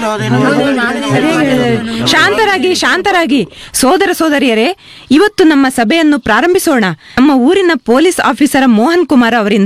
ಶಾಂತರಾಗಿ ಶಾಂತರಾಗಿ ಸೋದರ ಸೋದರಿಯರೇ ಇವತ್ತು ನಮ್ಮ ಸಭೆಯನ್ನು ಪ್ರಾರಂಭಿಸೋಣ ನಮ್ಮ ಊರಿನ ಪೊಲೀಸ್ ಆಫೀಸರ್ ಮೋಹನ್ ಕುಮಾರ್ ಅವರಿಂದ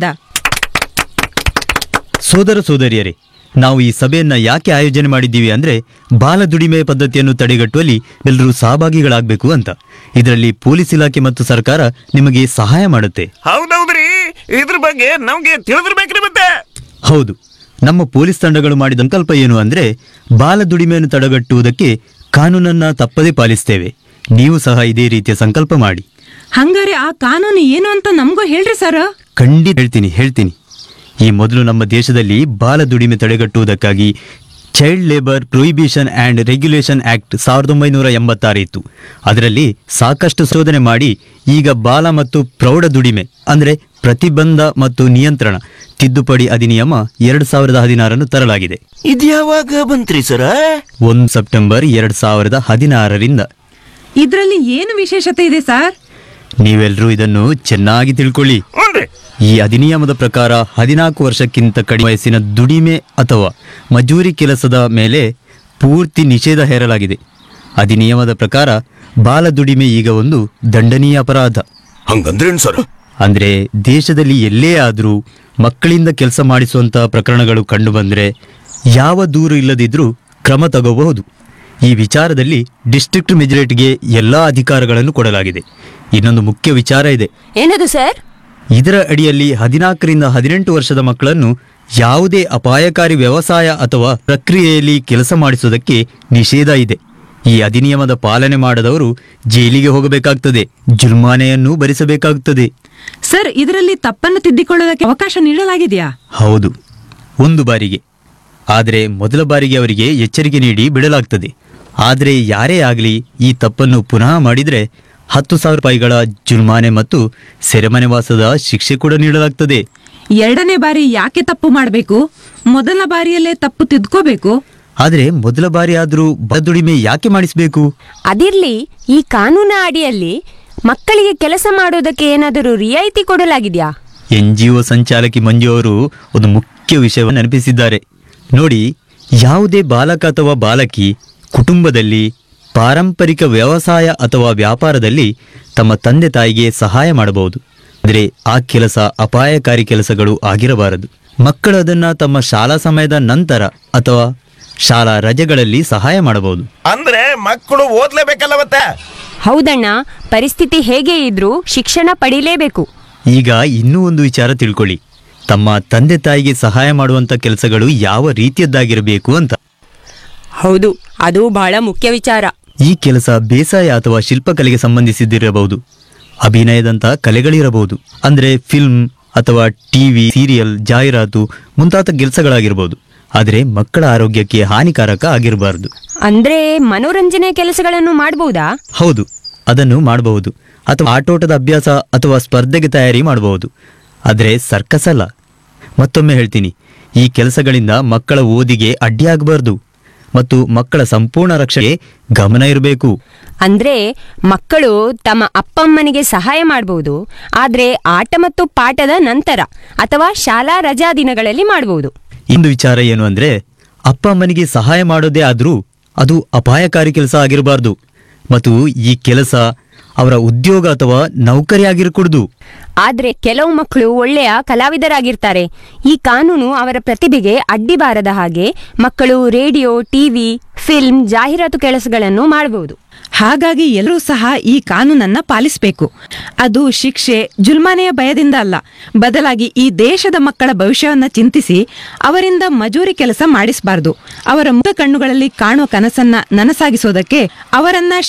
ಸೋದರ ಸೋದರಿಯರೇ ನಾವು ಈ ಸಭೆಯನ್ನ ಯಾಕೆ ಆಯೋಜನೆ ಮಾಡಿದ್ದೀವಿ ಅಂದ್ರೆ ಬಾಲ ದುಡಿಮೆ ಪದ್ಧತಿಯನ್ನು ತಡೆಗಟ್ಟುವಲ್ಲಿ ಎಲ್ಲರೂ ಸಹಭಾಗಿಗಳಾಗಬೇಕು ಅಂತ ಇದರಲ್ಲಿ ಪೊಲೀಸ್ ಇಲಾಖೆ ಮತ್ತು ಸರ್ಕಾರ ನಿಮಗೆ ಸಹಾಯ ಮಾಡುತ್ತೆ ಹೌದೌದ್ರಿ ಇದ್ರ ಬಗ್ಗೆ ನಮ್ಗೆ ತಿಳಿದಿರ್ಬೇಕ್ರಿ ಮತ್ತೆ ಹೌದು ನಮ್ಮ ಪೊಲೀಸ್ ತಂಡಗಳು ಮಾಡಿದ ಸಂಕಲ್ಪ ಏನು ಅಂದ್ರೆ ಬಾಲ ದುಡಿಮೆಯನ್ನು ತಡೆಗಟ್ಟುವುದಕ್ಕೆ ಕಾನೂನನ್ನ ತಪ್ಪದೇ ಪಾಲಿಸ್ತೇವೆ ನೀವು ಸಹ ಇದೇ ರೀತಿಯ ಸಂಕಲ್ಪ ಮಾಡಿ ಹಂಗಾರೆ ಆ ಕಾನೂನು ಏನು ಅಂತ ನಮಗೂ ಹೇಳ್ರಿ ಸರ್ ಖಂಡಿತ ಹೇಳ್ತೀನಿ ಹೇಳ್ತೀನಿ ಈ ಮೊದಲು ನಮ್ಮ ದೇಶದಲ್ಲಿ ಬಾಲ ದುಡಿಮೆ ತಡೆಗಟ್ಟುವುದಕ್ಕಾಗಿ child labour prohibition and regulation act ಸಾವಿರದ ಒಂಬೈನೂರ ಎಂಬತ್ತಾರು ಇತ್ತು ಅದರಲ್ಲಿ ಸಾಕಷ್ಟು ಶೋಧನೆ ಮಾಡಿ ಈಗ ಬಾಲ ಮತ್ತು ಪ್ರೌಢ ದುಡಿಮೆ ಅಂದರೆ ಪ್ರತಿಬಂಧ ಮತ್ತು ನಿಯಂತ್ರಣ ತಿದ್ದುಪಡಿ ಅಧಿನಿಯಮ ಎರಡು ಸಾವಿರದ ಹದಿನಾರನ್ನು ತರಲಾಗಿದೆ ಇದ್ಯಾವಾಗ ಬಂತ್ರಿ ಸರ ಒಂದು ಸೆಪ್ಟೆಂಬರ್ ಎರಡು ಸಾವಿರದ ಹದಿನಾರರಿಂದ ಇದರಲ್ಲಿ ಏನು ವಿಶೇಷತೆ ಇದೆ ಸರ್ ನೀವೆಲ್ಲರೂ ಇದನ್ನು ಚೆನ್ನಾಗಿ ತಿಳ್ಕೊಳ್ಳಿ ಹ್ಞೂನ್ರಿ ಈ ಅಧಿನಿಯಮದ ಪ್ರಕಾರ ಹದಿನಾಲ್ಕು ವರ್ಷಕ್ಕಿಂತ ಕಡಿಮೆ ವಯಸ್ಸಿನ ದುಡಿಮೆ ಅಥವಾ ಮಜೂರಿ ಕೆಲಸದ ಮೇಲೆ ಪೂರ್ತಿ ನಿಷೇಧ ಹೇರಲಾಗಿದೆ ಅಧಿನಿಯಮದ ಪ್ರಕಾರ ಬಾಲ ದುಡಿಮೆ ಈಗ ಒಂದು ದಂಡನೀಯ ಅಪರಾಧ ಹಂಗಂದ್ರೇನ್ ಸರ್ ಅಂದ್ರೆ ದೇಶದಲ್ಲಿ ಎಲ್ಲೇ ಆದರೂ ಮಕ್ಕಳಿಂದ ಕೆಲಸ ಮಾಡಿಸುವಂತಹ ಪ್ರಕರಣಗಳು ಕಂಡುಬಂದ್ರೆ ಯಾವ ದೂರು ಇಲ್ಲದಿದ್ರೂ ಕ್ರಮ ತಗೋಬಹುದು ಈ ವಿಚಾರದಲ್ಲಿ ಡಿಸ್ಟ್ರಿಕ್ಟ್ ಮೆಜಿಸ್ಟ್ರೇಟ್ಗೆ ಎಲ್ಲಾ ಅಧಿಕಾರಗಳನ್ನು ಕೊಡಲಾಗಿದೆ ಇನ್ನೊಂದು ಮುಖ್ಯ ವಿಚಾರ ಇದೆ ಏನದು ಸರ್ ಇದರ ಅಡಿಯಲ್ಲಿ ಹದಿನಾಲ್ಕರಿಂದ ಹದಿನೆಂಟು ವರ್ಷದ ಮಕ್ಕಳನ್ನು ಯಾವುದೇ ಅಪಾಯಕಾರಿ ವ್ಯವಸಾಯ ಅಥವಾ ಪ್ರಕ್ರಿಯೆಯಲ್ಲಿ ಕೆಲಸ ಮಾಡಿಸುವುದಕ್ಕೆ ನಿಷೇಧ ಇದೆ ಈ ಅಧಿನಿಯಮದ ಪಾಲನೆ ಮಾಡದವರು ಜೈಲಿಗೆ ಹೋಗಬೇಕಾಗ್ತದೆ ಜುಲ್ಮಾನೆಯನ್ನು ಭರಿಸಬೇಕಾಗುತ್ತದೆ ಸರ್ ಇದರಲ್ಲಿ ತಪ್ಪನ್ನು ತಿದ್ದಿಕೊಳ್ಳೋದಕ್ಕೆ ಅವಕಾಶ ನೀಡಲಾಗಿದೆಯಾ ಹೌದು ಒಂದು ಬಾರಿಗೆ ಆದರೆ ಮೊದಲ ಬಾರಿಗೆ ಅವರಿಗೆ ಎಚ್ಚರಿಕೆ ನೀಡಿ ಬಿಡಲಾಗ್ತದೆ ಆದರೆ ಯಾರೇ ಆಗಲಿ ಈ ತಪ್ಪನ್ನು ಪುನಃ ಮಾಡಿದರೆ ಹತ್ತು ಸಾವಿರ ರೂಪಾಯಿಗಳ ಜುಲ್ಮಾನೆ ಮತ್ತು ಸೆರೆಮನೆ ವಾಸದ ಶಿಕ್ಷೆ ಕೂಡ ನೀಡಲಾಗ್ತದೆ ಎರಡನೇ ಬಾರಿ ಯಾಕೆ ತಪ್ಪು ಮಾಡಬೇಕು ಮೊದಲ ಬಾರಿಯಲ್ಲೇ ತಪ್ಪು ತಿದ್ಕೋಬೇಕು ಆದರೆ ಮೊದಲ ಬಾರಿ ಆದರೂ ದುಡಿಮೆ ಯಾಕೆ ಮಾಡಿಸಬೇಕು ಅದಿರ್ಲಿ ಈ ಕಾನೂನ ಅಡಿಯಲ್ಲಿ ಮಕ್ಕಳಿಗೆ ಕೆಲಸ ಮಾಡೋದಕ್ಕೆ ಏನಾದರೂ ರಿಯಾಯಿತಿ ಕೊಡಲಾಗಿದೆಯಾ ಎನ್ ಜಿ ಒ ಸಂಚಾಲಕಿ ಮಂಜು ಅವರು ಒಂದು ಮುಖ್ಯ ವಿಷಯವನ್ನು ನೆನಪಿಸಿದ್ದಾರೆ ನೋಡಿ ಯಾವುದೇ ಬಾಲಕ ಅಥವಾ ಬಾಲಕಿ ಕುಟುಂಬದಲ್ಲಿ ಪಾರಂಪರಿಕ ವ್ಯವಸಾಯ ಅಥವಾ ವ್ಯಾಪಾರದಲ್ಲಿ ತಮ್ಮ ತಂದೆ ತಾಯಿಗೆ ಸಹಾಯ ಮಾಡಬಹುದು ಆದರೆ ಆ ಕೆಲಸ ಅಪಾಯಕಾರಿ ಕೆಲಸಗಳು ಆಗಿರಬಾರದು ಮಕ್ಕಳು ಅದನ್ನ ತಮ್ಮ ಶಾಲಾ ಸಮಯದ ನಂತರ ಅಥವಾ ಶಾಲಾ ರಜೆಗಳಲ್ಲಿ ಸಹಾಯ ಮಾಡಬಹುದು ಅಂದ್ರೆ ಮಕ್ಕಳು ಓದ್ಲೇಬೇಕಲ್ಲ ಮತ್ತೆ ಹೌದಣ್ಣ ಪರಿಸ್ಥಿತಿ ಹೇಗೆ ಇದ್ರೂ ಶಿಕ್ಷಣ ಪಡಿಲೇಬೇಕು ಈಗ ಇನ್ನೂ ಒಂದು ವಿಚಾರ ತಿಳ್ಕೊಳ್ಳಿ ತಮ್ಮ ತಂದೆ ತಾಯಿಗೆ ಸಹಾಯ ಮಾಡುವಂತ ಕೆಲಸಗಳು ಯಾವ ರೀತಿಯದ್ದಾಗಿರಬೇಕು ಅಂತ ಹೌದು ಅದು ಬಹಳ ಮುಖ್ಯ ವಿಚಾರ ಈ ಕೆಲಸ ಬೇಸಾಯ ಅಥವಾ ಶಿಲ್ಪಕಲೆಗೆ ಸಂಬಂಧಿಸಿದ್ದಿರಬಹುದು ಅಭಿನಯದಂತ ಕಲೆಗಳಿರಬಹುದು ಅಂದ್ರೆ ಫಿಲ್ಮ್ ಅಥವಾ ಟಿವಿ ಸೀರಿಯಲ್ ಜಾಹೀರಾತು ಮುಂತಾದ ಕೆಲಸಗಳಾಗಿರಬಹುದು ಆದರೆ ಮಕ್ಕಳ ಆರೋಗ್ಯಕ್ಕೆ ಹಾನಿಕಾರಕ ಆಗಿರಬಾರದು ಅಂದ್ರೆ ಮನೋರಂಜನೆ ಕೆಲಸಗಳನ್ನು ಮಾಡಬಹುದಾ ಹೌದು ಅದನ್ನು ಮಾಡಬಹುದು ಅಥವಾ ಆಟೋಟದ ಅಭ್ಯಾಸ ಅಥವಾ ಸ್ಪರ್ಧೆಗೆ ತಯಾರಿ ಮಾಡಬಹುದು ಆದರೆ ಸರ್ಕಸ್ ಅಲ್ಲ ಮತ್ತೊಮ್ಮೆ ಹೇಳ್ತೀನಿ ಈ ಕೆಲಸಗಳಿಂದ ಮಕ್ಕಳ ಓದಿಗೆ ಅಡ್ಡಿಯಾಗಬಾರ್ದು ಮತ್ತು ಮಕ್ಕಳ ಸಂಪೂರ್ಣ ರಕ್ಷಣೆಗೆ ಗಮನ ಇರಬೇಕು ಅಂದ್ರೆ ಮಕ್ಕಳು ತಮ್ಮ ಅಪ್ಪಮ್ಮನಿಗೆ ಸಹಾಯ ಮಾಡಬಹುದು ಆದ್ರೆ ಆಟ ಮತ್ತು ಪಾಠದ ನಂತರ ಅಥವಾ ಶಾಲಾ ರಜಾ ದಿನಗಳಲ್ಲಿ ಮಾಡಬಹುದು ಇಂದು ವಿಚಾರ ಏನು ಅಂದ್ರೆ ಅಪ್ಪ ಅಮ್ಮನಿಗೆ ಸಹಾಯ ಮಾಡೋದೇ ಆದ್ರೂ ಅದು ಅಪಾಯಕಾರಿ ಕೆಲಸ ಆಗಿರಬಾರ್ದು ಮತ್ತು ಈ ಕೆಲಸ ಅವರ ಉದ್ಯೋಗ ಅಥವಾ ನೌಕರಿ ಆಗಿರಕೂಡ್ದು ಆದ್ರೆ ಕೆಲವು ಮಕ್ಕಳು ಒಳ್ಳೆಯ ಕಲಾವಿದರಾಗಿರ್ತಾರೆ ಈ ಕಾನೂನು ಅವರ ಪ್ರತಿಭೆಗೆ ಅಡ್ಡಿ ಬಾರದ ಹಾಗೆ ಮಕ್ಕಳು ರೇಡಿಯೋ ಟಿವಿ ಫಿಲ್ಮ್ ಜಾಹೀರಾತು ಕೆಲಸಗಳನ್ನು ಮಾಡಬಹುದು ಹಾಗಾಗಿ ಎಲ್ಲರೂ ಸಹ ಈ ಕಾನೂನನ್ನ ಪಾಲಿಸಬೇಕು ಅದು ಶಿಕ್ಷೆ ಜುಲ್ಮಾನೆಯ ಭಯದಿಂದ ಅಲ್ಲ ಬದಲಾಗಿ ಈ ದೇಶದ ಮಕ್ಕಳ ಭವಿಷ್ಯವನ್ನ ಚಿಂತಿಸಿ ಅವರಿಂದ ಮಜೂರಿ ಕೆಲಸ ಮಾಡಿಸಬಾರದು ಅವರ ಮುಖ ಕಣ್ಣುಗಳಲ್ಲಿ ಕಾಣುವ ಕನಸನ್ನ ನನಸಾಗಿಸೋದಕ್ಕೆ ಅವರನ್ನ